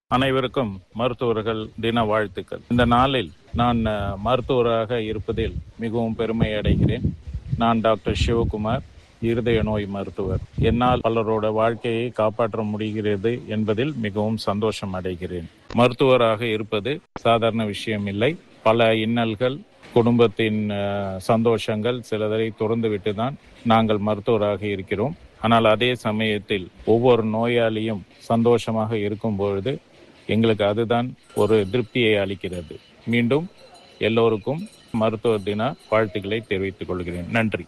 அனைவருக்கும் மருத்துவர்கள் தின வாழ்த்துக்கள் இந்த நாளில் நான் அஹ், மருத்துவராக இருப்பதில் மிகவும் பெருமை அடைகிறேன் நான் டாக்டர் சிவகுமார் இருதய நோய் மருத்துவர் என்னால் பலரோட வாழ்க்கையை காப்பாற்ற முடிகிறது என்பதில் மிகவும் சந்தோஷம் அடைகிறேன் மருத்துவராக இருப்பது சாதாரண விஷயம் இல்லை பல இன்னல்கள் குடும்பத்தின் அஹ், சந்தோஷங்கள் சிலதை துறந்துவிட்டு தான் நாங்கள் மருத்துவராக இருக்கிறோம் ஆனால் அதே சமயத்தில் ஒவ்வொரு நோயாளியும் சந்தோஷமாக இருக்கும் பொழுது எங்களுக்கு அதுதான் ஒரு திருப்தியை அளிக்கிறது மீண்டும் எல்லோருக்கும் மருத்துவ தின வாழ்த்துக்களை தெரிவித்துக் கொள்கிறேன் நன்றி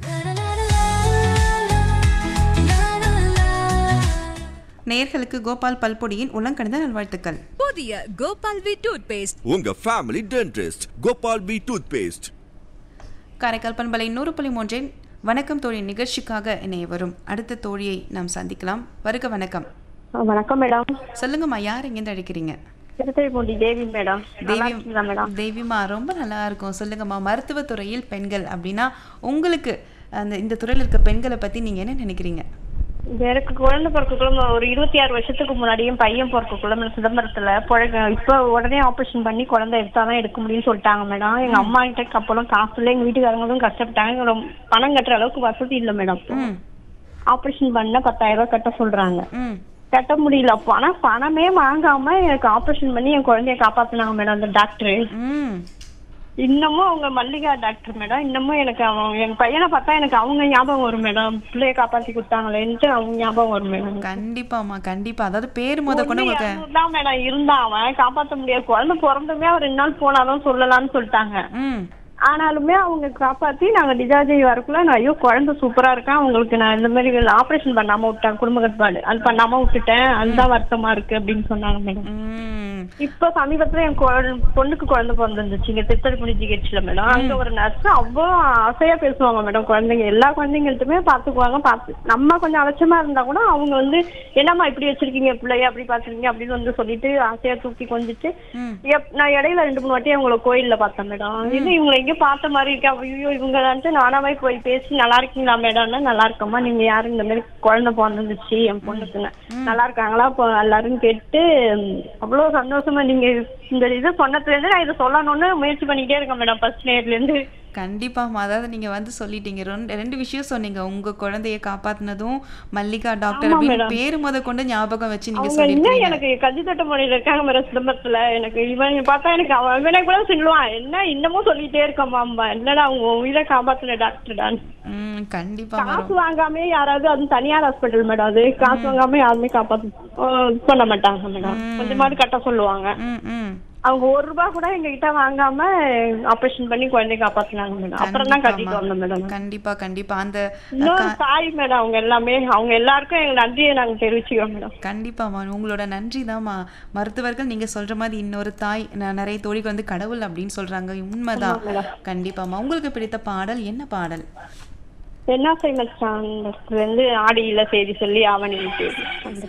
நேயர்களுக்கு கோபால் பல்பொடியின் உலங்கணிந்த நல்வாழ்த்துக்கள் புதிய கோபால் வி டூத் பேஸ்ட் உங்க family dentist Gopal P toothpaste Karaikal பண்பலை நூறு புள்ளி மூன்றின் வணக்கம் தோழி நிகழ்ச்சிக்காக இணைய வரும் அடுத்த தோழியை நாம் சந்திக்கலாம் வருக வணக்கம் ஆ, வணக்கம் மேடம் சொல்லுங்கம்மா யார் எங்கேருந்து அழைக்கிறீங்க திருத்துறைப்பூண்டி தேவி மேடம் நல்லா தேவி இருக்கீங்களா மேடம் தேவிமா ரொம்ப நல்லா இருக்கும் சொல்லுங்கம்மா மருத்துவத் துறையில் பெண்கள் அப்படின்னா உங்களுக்கு அந்த இந்த துறையில் இருக்க பெண்களை பத்தி நீங்க என்ன நினைக்கிறீங்க எனக்கு குழந்தை பிறக்கக்குள்ள ஒரு இருபத்தி ஆறு வருஷத்துக்கு முன்னாடியும் பையன் பிறக்கக்குள்ள நான் சிதம்பரத்துல புழக்க இப்போ உடனே ஆபரேஷன் பண்ணி குழந்தை எடுத்தாதான் எடுக்க முடியும்னு சொல்லிட்டாங்க மேடம் எங்க அம்மா கிட்ட அப்போலாம் காசு இல்லை எங்க வீட்டுக்காரங்களும் கஷ்டப்பட்டாங்க ரொம்ப பணம் கட்டுற அளவுக்கு வசதி இல்லை மேடம் ம் ஆபரேஷன் பண்ண பத்தாயிரம் ரூபாய் கட்ட சொல்றாங்க ம் கட்ட முடியல அப்போ ஆனா பணமே வாங்காம எனக்கு ஆபரேஷன் பண்ணி என் குழந்தைய காப்பாத்துனாங்க மேடம் அந்த டாக்டர் ம் இன்னமும் அவங்க மல்லிகா டாக்டர் மேடம் இன்னமும் எனக்கு அவன் என் பையனை பார்த்தா எனக்கு அவங்க ஞாபகம் வரும் மேடம் பிள்ளைய காப்பாத்தி கொடுத்தாங்களேன்ட்டு அவங்க ஞாபகம் வரும் மேடம் கண்டிப்பாம்மா கண்டிப்பா அதாவது பேர் முத கொண்டு உங்களுக்கு தான் மேடம் இருந்தான் அவன் காப்பாத்த முடியாது குழந்தை பிறந்துமே அவர் ரெண்டு நாள் போனாதான் சொல்லலாம்னு சொல்லிட்டாங்க ம் ஆனாலுமே அவங்க காப்பாத்தி நாங்க டிஜாஜி வரக்குள்ள நான் ஐயோ குழந்தை சூப்பரா இருக்கான் அவங்களுக்கு நான் இந்த மாதிரி ஆபரேஷன் பண்ணாம விட்டேன் குடும்ப கட்டுப்பாடு அது பண்ணாம விட்டுட்டேன் அதுதான் வருத்தமா இருக்கு அப்படின்னு சொன்னாங்க மேடம் ம் இப்ப சமீபத்துல என் குழ- பொண்ணுக்கு குழந்தை பிறந்துருந்துச்சு இங்க திருத்தணிப்புடி ஜிஹெச்ல மேடம் அங்க ஒரு நர்ஸ் அவ்வளோ ஆசையா பேசுவாங்க மேடம் குழந்தைங்க எல்லா குழந்தைங்கள்ட்டுமே பாத்துக்குவாங்க பாத்து நம்ம கொஞ்சம் அலட்சமா இருந்தா கூட அவங்க வந்து என்னம்மா இப்படி வச்சிருக்கீங்க பிள்ளைய அப்படி பாத்துருக்கீங்க அப்படின்னு வந்து சொல்லிட்டு ஆசையா தூக்கி கொஞ்சிட்டு ம். எப்- நான் இடையில ரெண்டு மூணு வாட்டி அவங்கள கோயில்ல பார்த்தேன் மேடம் இது இவங்களை எங்கேயோ பார்த்த மாதிரி இருக்கா ஐயோ இவங்களான்ட்டு நானாவே போய் பேசி நல்லா இருக்கீங்களா மேடம்னா நல்லா இருக்கம்மா நீங்க யாரு இந்த மாதிரி குழந்தை பிறந்துச்சு என் பொண்ணுக்குன்னு நல்லா இருக்காங்களா இப்போ எல்லாரும் கேட்டு ம், அவ்வளவு சந்தோஷமா நீங்க இந்த இது சொன்னதுல இருந்து நான் இதை சொல்லணும்னு முயற்சி பண்ணிட்டே இருக்கேன் மேடம் ஃபர்ஸ்ட் நேர்ல இருந்து கண்டிப்பாம்மா அதாவது நீங்க வந்து சொல்லிட்டீங்க ரெண்டு ரெண்டு விஷயம் சொன்னீங்க உங்க குழந்தைய காப்பாத்துனதும் மல்லிகா டாக்டர் ஆமா, அப்படின்னு மேடம். பேரு முத கொண்டு ஞாபகம் வச்சு நீங்க அவங்க இன்னும் சொல்லிருக்கீங்க எனக்கு கஞ்சி தட்ட மொழியில இருக்காங்க மேடம் சிதம்பரத்துல எனக்கு இவன் பார்த்தா எனக்கு அவன் இவனை கூட சொல்லுவான் என்ன இன்னமும் சொல்லிட்டே இருக்கம்மா அம்மா என்னடா அவங்க உயிரை காப்பாத்துன டாக்டர் தான் ம் கண்டிப்பா காசு வரும் வாங்காம யாராவது அது தனியார் ஹாஸ்பிட்டல் மேடம் அது காசு வாங்காம யாருமே காப்பாத்து ஆஹ் இது பண்ண மாட்டாங்க மேடம் கொஞ்சமாவது கட்ட சொல்லுவாங்க ம் ம் அவங்க ஒரு ரூபாய் கூட எங்க கிட்ட வாங்காம ஆபரேஷன் பண்ணி குழந்தைய காப்பாத்துனாங்க மேடம் அப்புறம் தான் கட்டிட்டு வந்தோம் மேடம் கண்டிப்பா கண்டிப்பா அந்த இன்னொரு தாய் மேடம் அவங்க எல்லாமே அவங்க எல்லாருக்கும் எங்க நன்றியை நாங்க தெரிவிச்சுக்கிறோம் மேடம் கண்டிப்பாம்மா உங்களோட நன்றி தான்மா மருத்துவர்கள் நீங்க சொல்ற மாதிரி இன்னொரு தாய் ந- நிறைய தோழிக்கு வந்து கடவுள் அப்படின்னு சொல்றாங்க உண்மைதான் கண்டிப்பாம்மா உங்களுக்கு பிடித்த பாடல் என்ன பாடல் என்ன ஃபேமஸ் இருந்து ஆடியில செய்தி சொல்லி ஆவணி செய்தி